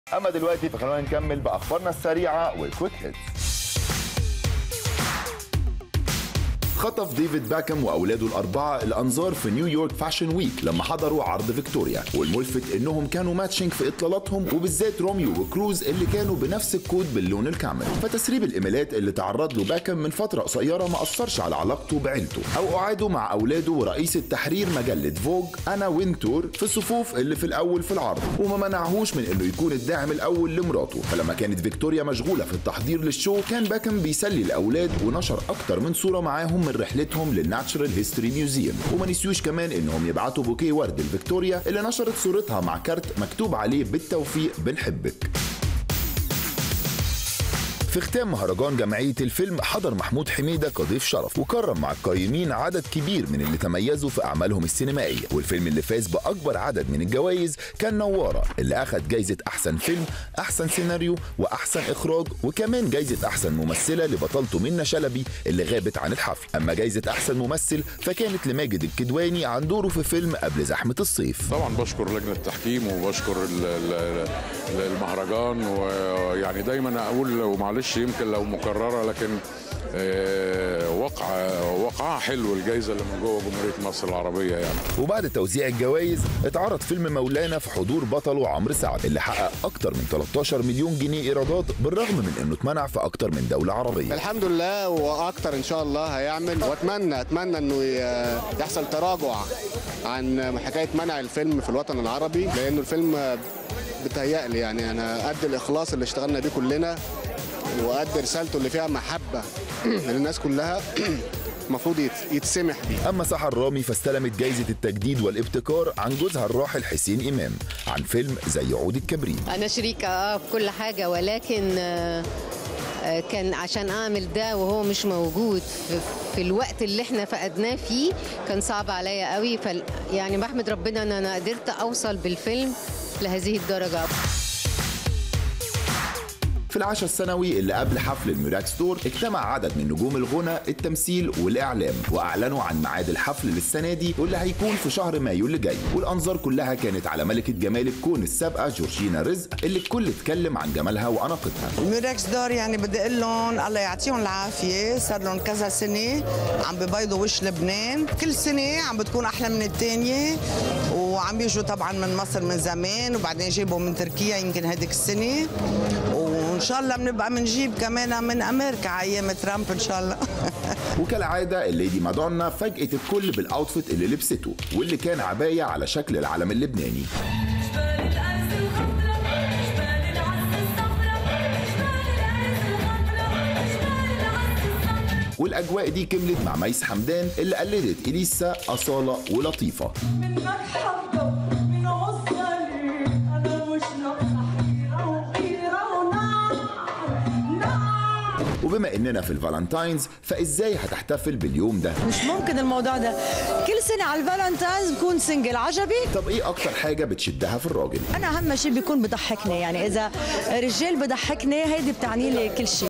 اما دلوقتي فخلونا نكمل باخبارنا السريعه والكويك هيتس خطف ديفيد باكم واولاده الاربعه الانظار في نيويورك فاشن ويك لما حضروا عرض فيكتوريا والملفت انهم كانوا ماتشنج في اطلالاتهم وبالذات روميو وكروز اللي كانوا بنفس الكود باللون الكامل فتسريب الايميلات اللي تعرض له باكم من فتره قصيره ما اثرش على علاقته بعيلته او قعاده مع اولاده ورئيس التحرير مجله فوج انا وينتور في الصفوف اللي في الاول في العرض وما منعهوش من انه يكون الداعم الاول لمراته فلما كانت فيكتوريا مشغوله في التحضير للشو كان باكم بيسلي الاولاد ونشر اكتر من صوره معاهم من رحلتهم للناتشرال هيستوري ميوزيوم وما نسيوش كمان انهم يبعتوا بوكيه ورد لفيكتوريا اللي نشرت صورتها مع كارت مكتوب عليه بالتوفيق بنحبك في ختام مهرجان جمعية الفيلم حضر محمود حميدة كضيف شرف وكرم مع القيمين عدد كبير من اللي تميزوا في أعمالهم السينمائية والفيلم اللي فاز بأكبر عدد من الجوائز كان نوارة اللي أخذ جايزة أحسن فيلم أحسن سيناريو وأحسن إخراج وكمان جايزة أحسن ممثلة لبطلته منى شلبي اللي غابت عن الحفل أما جايزة أحسن ممثل فكانت لماجد الكدواني عن دوره في فيلم قبل زحمة الصيف طبعا بشكر لجنه التحكيم وبشكر ال- ال- ال- المهرجان ويعني دايما اقول ومعلش يمكن لو مكرره لكن آه، وقع وقعها حلو الجائزه اللي من جوه جمهوريه مصر العربيه يعني وبعد توزيع الجوائز اتعرض فيلم مولانا في حضور بطله عمرو سعد اللي حقق اكتر من 13 مليون جنيه ايرادات بالرغم من انه اتمنع في اكتر من دوله عربيه الحمد لله واكتر ان شاء الله هيعمل واتمنى اتمنى انه ي- يحصل تراجع عن حكايه منع الفيلم في الوطن العربي لانه الفيلم بتهيألي يعني انا قد الاخلاص اللي اشتغلنا بيه كلنا وقد رسالته اللي فيها محبه للناس كلها المفروض يت- يتسمح بيه اما سحر رامي فاستلمت جائزه التجديد والابتكار عن جوزها الراحل حسين امام عن فيلم زي عود الكبريت أنا شريكة آه في كل حاجة ولكن آه، آه، كان عشان أعمل ده وهو مش موجود في, في الوقت اللي احنا فقدناه فيه كان صعب عليا قوي فال يعني بحمد ربنا ان انا قدرت اوصل بالفيلم لهذه الدرجة في العشاء السنوي اللي قبل حفل الميراك ستور اجتمع عدد من نجوم الغنى التمثيل والاعلام واعلنوا عن ميعاد الحفل للسنه دي واللي هيكون في شهر مايو اللي جاي والانظار كلها كانت على ملكه جمال الكون السابقه جورجينا رزق اللي الكل اتكلم عن جمالها واناقتها الميركس دور يعني بدي اقول لهم الله يعطيهم العافيه صار لهم كذا سنه عم ببيضوا وش لبنان كل سنه عم بتكون احلى من الثانيه وعم بيجوا طبعا من مصر من زمان وبعدين جيبوا من تركيا يمكن هذيك السنه وان شاء الله بنبقى بنجيب كمان من امريكا على ايام ترامب ان شاء الله وكالعاده الليدي مادونا فاجأت الكل بالاوتفيت اللي لبسته واللي كان عبايه على شكل العلم اللبناني جبال الأرز الخضرا جبال العز الصفرا جبال الأرز الخضرا جبال العز الصفرا والاجواء دي كملت مع ميس حمدان اللي قلدت اليسا اصاله ولطيفه من مرحبا من عزلي أنا مش ناقصة حيرة وغيرة ونار نار وبما اننا في الفالنتاينز فازاي هتحتفل باليوم ده مش ممكن الموضوع ده كل سنة على الفالنتاينز بكون سنجل عجبي طب ايه اكتر حاجه بتشدها في الراجل أنا أهم شيء بيكون بضحكني يعني إذا رجال بضحكني هيدي بتعني لي كل شيء